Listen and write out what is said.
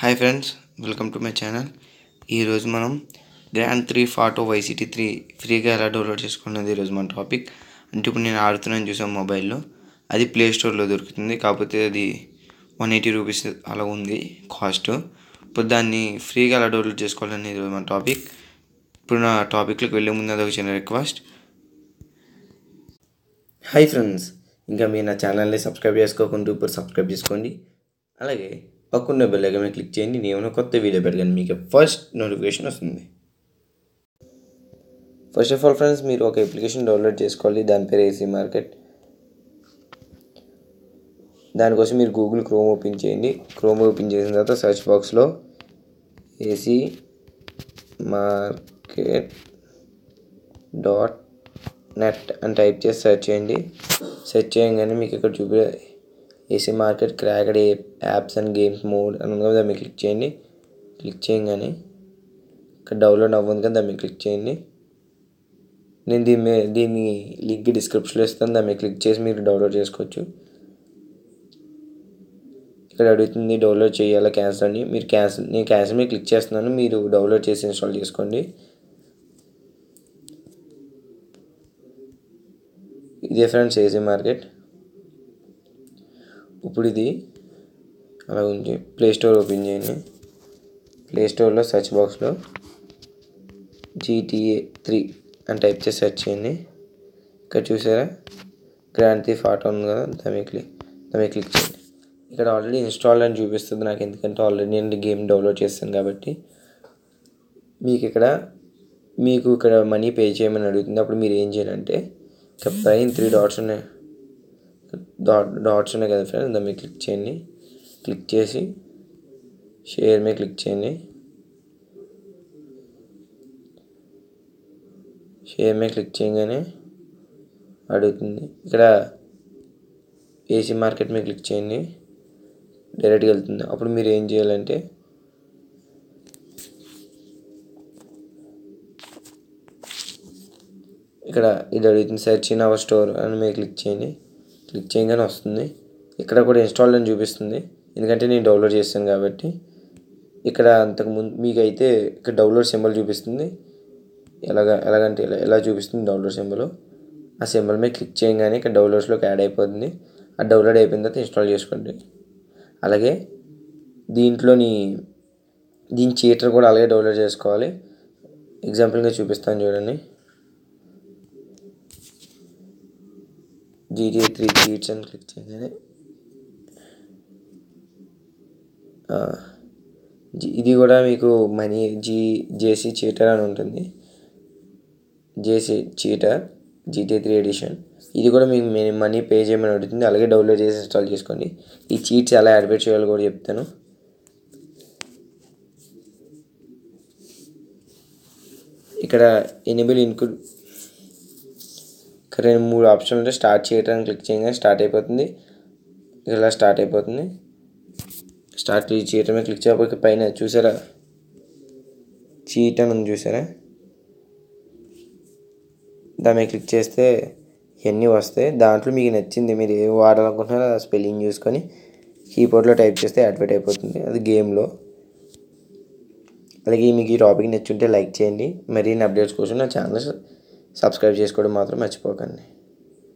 hi friends welcome to my channel ఈరోజు మనం grand త్రీ ఫాటో వైసిటీ త్రీ ఫ్రీగా ఎలా డౌన్లోడ్ చేసుకున్నది ఈరోజు మన టాపిక్ అంటే ఇప్పుడు నేను ఆడుతున్నాను చూసాను మొబైల్లో అది ప్లే స్టోర్లో దొరుకుతుంది కాకపోతే అది వన్ ఎయిటీ రూపీస్ అలా ఉంది కాస్ట్ ఇప్పుడు దాన్ని ఫ్రీగా ఎలా డౌన్లోడ్ చేసుకోవాలని ఈరోజు మన టాపిక్ ఇప్పుడు నా టాపిక్లోకి వెళ్ళే ముందు అదొక చిన్న రిక్వెస్ట్ హాయ్ ఫ్రెండ్స్ ఇంకా మీరు నా ఛానల్ని సబ్స్క్రైబ్ చేసుకోకుండా ఇప్పుడు సబ్స్క్రైబ్ చేసుకోండి అలాగే పక్కన్న బెల్ ఐకాన్ మీద క్లిక్ చేయండి నేను కొత్త వీడియో పెట్టగానే మీకు ఫస్ట్ నోటిఫికేషన్ వస్తుంది ఫస్ట్ ఆఫ్ ఆల్ ఫ్రెండ్స్ మీరు ఒక అప్లికేషన్ డౌన్లోడ్ చేసుకోవాలి దాని పేరు ఏసీ మార్కెట్ దానికోసం మీరు గూగుల్ క్రోమ్ ఓపెన్ చేయండి క్రోమ్ ఓపెన్ చేసిన తర్వాత సెర్చ్ బాక్స్లో ఏసీ మార్కెట్ డాట్ నెట్ అని టైప్ చేసి సెర్చ్ చేయండి సెర్చ్ చేయగానే మీకు ఇక్కడ చూపే AC market cracked apps and games mod అని ఉంది కదా దాన్ని క్లిక్ చేయండి క్లిక్ చేయగానే ఇక్కడ డౌన్లోడ్ అవ్వదు కదా దాన్ని క్లిక్ చేయండి నేను దీని మీద దీన్ని లింక్ డిస్క్రిప్షన్లో ఇస్తాను దాన్ని క్లిక్ చేసి మీరు డౌన్లోడ్ చేసుకోవచ్చు ఇక్కడ అడుగుతుంది డౌన్లోడ్ చేయాలా క్యాన్సిల్ అని మీరు క్యాన్సిల్ నేను క్యాన్సిల్ మీద క్లిక్ చేస్తున్నాను మీరు డౌన్లోడ్ చేసి ఇన్స్టాల్ చేసుకోండి ఇదే ఫ్రెండ్స్ ఏసీ మార్కెట్ ఇప్పుడు ఇది అలా ఉంచి ప్లే స్టోర్ ఓపెన్ చేయండి ప్లే స్టోర్లో సెర్చ్ బాక్స్లో జీటీఏ త్రీ అని టైప్ చేసి సెర్చ్ చేయండి ఇక్కడ చూసారా గ్రాండ్ థీఫ్ ఆటో ఉంది కదా దాని క్లిక్ దాని క్లిక్ చేయండి ఇక్కడ ఆల్రెడీ ఇన్స్టాల్ అని చూపిస్తుంది నాకు ఎందుకంటే ఆల్రెడీ నేను గేమ్ డౌన్లోడ్ చేస్తాను కాబట్టి మీకు ఇక్కడ మీకు ఇక్కడ మనీ పే చేయమని అడుగుతుంది అప్పుడు మీరు ఏం చేయాలంటే ఇక్కడ పైన త్రీ డాట్స్ ఉన్నాయి డాట్ డాట్స్ ఉన్నాయి కదా ఫ్రెండ్స్ దాని మీద క్లిక్ చేయండి క్లిక్ చేసి షేర్ మీద క్లిక్ చేయండి షేర్ మీద క్లిక్ చేయగానే అడుగుతుంది ఇక్కడ ఏసీ మార్కెట్ మీద క్లిక్ చేయండి డైరెక్ట్గా వెళ్తుంది అప్పుడు మీరు ఏం చేయాలంటే ఇక్కడ ఇది అడుగుతుంది సెర్చ్ ఇన్ అవర్ స్టోర్ అని మీరు క్లిక్ చేయండి క్లిక్ చేయగానే వస్తుంది ఇక్కడ కూడా ఇన్స్టాల్ అని చూపిస్తుంది ఎందుకంటే నేను డౌన్లోడ్ చేస్తాను కాబట్టి ఇక్కడ అంతకుముందు మీకు అయితే ఇక్కడ డౌన్లోడ్ సింబల్ చూపిస్తుంది ఎలాగ ఎలాగంటే ఎలా ఎలా చూపిస్తుంది డౌన్లోడ్ సింబల్ ఆ సింబల్ మీద క్లిక్ చేయగానే ఇక్కడ డౌన్లోడ్స్లోకి యాడ్ అయిపోతుంది ఆ డౌన్లోడ్ అయిపోయిన తర్వాత ఇన్స్టాల్ చేసుకోండి అలాగే దీంట్లోని దీని చీటర్ కూడా అలాగే డౌన్లోడ్ చేసుకోవాలి ఎగ్జాంపుల్గా చూపిస్తాను చూడండి జీటీఏ త్రీ చీట్స్ అని క్లిక్ చేయగానే ఇది కూడా మీకు మనీ జీ జేసీ చీటర్ అని ఉంటుంది JC cheater GT three edition ఇది కూడా మీకు మనీ పే చేయమని అడుగుతుంది అలాగే డౌన్లోడ్ చేసి ఇన్స్టాల్ చేసుకోండి ఈ చీట్స్ ఎలా యాడ్బెట్ చేయాలో కూడా చెప్తాను ఇక్కడ ఎనిబుల్ ఇన్క్లూడ్ ఇక్కడ రెండు మూడు ఆప్షన్లు ఉంటే స్టార్ట్ చేయడానికి క్లిక్ చేయగానే స్టార్ట్ అయిపోతుంది ఇలా స్టార్ట్ అయిపోతుంది స్టార్ట్ చేయటం మీద క్లిక్ చేయకపోతే పైన చూసారా చీట్ అని ఉంది చూసారా దాని మీద క్లిక్ చేస్తే ఇవన్నీ వస్తాయి దాంట్లో మీకు నచ్చింది మీరు ఏం వాడాలనుకుంటున్నారో ఆ స్పెల్లింగ్ చూసుకొని కీబోర్డ్లో టైప్ చేస్తే యాక్టివేట్ అయిపోతుంది అది గేమ్లో అలాగే మీకు ఈ టాపిక్ నచ్చుంటే లైక్ చేయండి మరిన్ని అప్డేట్స్ కోసం నా ఛానల్ సబ్స్క్రైబ్ చేసుకోవడం మాత్రం మర్చిపోకండి